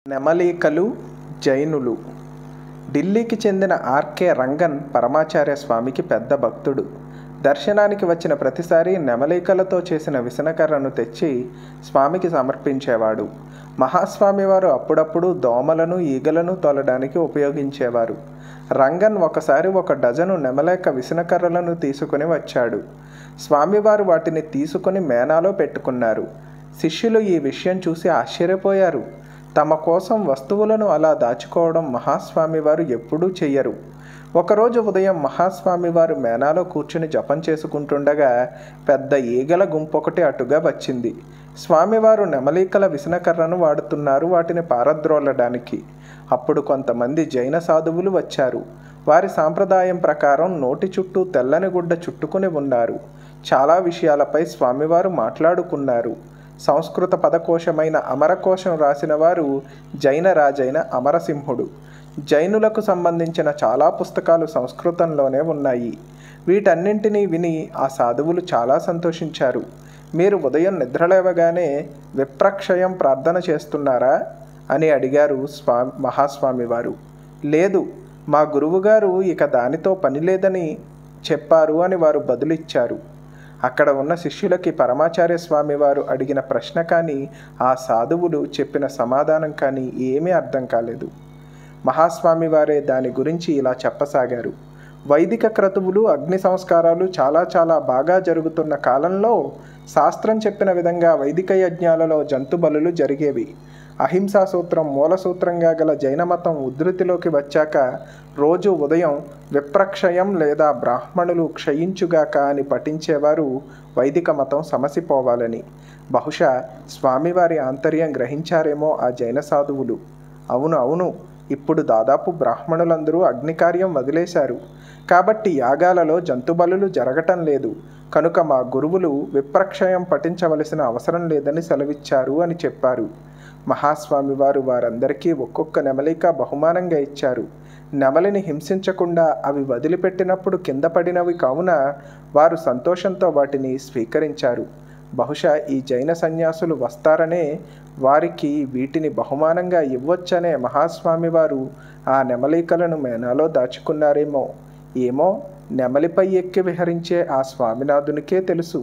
నెమలీకలు జైనులు ఢిల్లీకి చెందిన ఆర్కే రంగన్ పరమాచార్య స్వామికి పెద్ద భక్తుడు దర్శనానికి వచ్చిన ప్రతిసారి నెమలీకలతో చేసిన విసనకర్రను తెచ్చి స్వామికి సమర్పించేవాడు మహాస్వామి వారు అప్పుడప్పుడు దోమలను ఈగలను తొలడానికి ఉపయోగించేవారు రంగన్ ఒకసారి ఒక డజను నెమలేక విసనకర్రలను తీసుకుని వచ్చాడు స్వామివారు వాటిని తీసుకుని మేనాలో పెట్టుకున్నారు శిష్యులు ఈ విషయం చూసి ఆశ్చర్యపోయారు తమ కోసం వస్తువులను అలా దాచుకోవడం మహాస్వామి వారు ఎప్పుడూ చెయ్యరు ఒకరోజు ఉదయం మహాస్వామి వారు మేనాలో కూర్చుని జపం చేసుకుంటుండగా పెద్ద ఈగల గుంపొకటి అటుగా వచ్చింది స్వామివారు నెమలీకల విసనకర్రను వాడుతున్నారు వాటిని పారద్రోలడానికి అప్పుడు కొంతమంది జైన సాధువులు వచ్చారు వారి సాంప్రదాయం ప్రకారం నోటి చుట్టూ తెల్లని గుడ్డ చుట్టుకుని ఉన్నారు చాలా విషయాలపై స్వామివారు మాట్లాడుకున్నారు సంస్కృత పదకోశమైన అమరకోశం రాసిన వారు జైన రాజైన అమరసింహుడు జైనులకు సంబంధించిన చాలా పుస్తకాలు సంస్కృతంలోనే ఉన్నాయి వీటన్నింటినీ విని ఆ సాధువులు చాలా సంతోషించారు మీరు ఉదయం నిద్రలేవగానే విప్రక్షయం ప్రార్థన చేస్తున్నారా అని అడిగారు స్వా మహాస్వామి వారు లేదు మా గురువుగారు ఇక దానితో పని లేదని చెప్పారు అని వారు బదులిచ్చారు అక్కడ ఉన్న శిష్యులకి పరమాచార్య స్వామి వారు అడిగిన ప్రశ్న కానీ ఆ సాధువులు చెప్పిన సమాధానం కానీ ఏమీ అర్థం కాలేదు మహాస్వామి వారే దాని గురించి ఇలా చెప్పసాగారు వైదిక క్రతువులు అగ్ని సంస్కారాలు చాలా చాలా బాగా జరుగుతున్న కాలంలో శాస్త్రం చెప్పిన విధంగా వైదిక యజ్ఞాలలో జంతు బలులు జరిగేవి అహింసా సూత్రం మూల సూత్రంగా గల జైన మతం ఉధృతిలోకి వచ్చాక రోజు ఉదయం విప్రక్షయం లేదా బ్రాహ్మణులు క్షయించుగాక అని పఠించేవారు వైదిక మతం సమసిపోవాలని బహుశా స్వామివారి ఆంతర్యం గ్రహించారేమో ఆ జైన సాధువులు అవును అవును ఇప్పుడు దాదాపు బ్రాహ్మణులందరూ అగ్నికార్యం వదిలేశారు కాబట్టి యాగాలలో జంతుబలులు జరగటం లేదు కనుక మా గురువులు విప్రక్షయం పఠించవలసిన అవసరం లేదని సెలవిచ్చారు అని చెప్పారు మహాస్వామి వారు వారందరికీ ఒక్కొక్క నెమలిక బహుమానంగా ఇచ్చారు నెమలిని హింసించకుండా అవి వదిలిపెట్టినప్పుడు కింద పడినవి కావున వారు సంతోషంతో వాటిని స్వీకరించారు బహుశా ఈ జైన సన్యాసులు వస్తారనే వారికి వీటిని బహుమానంగా ఇవ్వొచ్చనే మహాస్వామి వారు ఆ నెమలికలను మేనాలో దాచుకున్నారేమో ఏమో నెమలిపై ఎక్కి విహరించే ఆ స్వామినాథునికే తెలుసు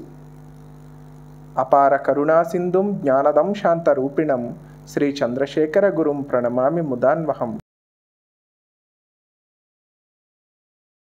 అపార కరుణాసింధుం జ్ఞానదం శాంతరూపిణం శ్రీ చంద్రశేఖర గురుం ప్రణమామి ముదాన్వహం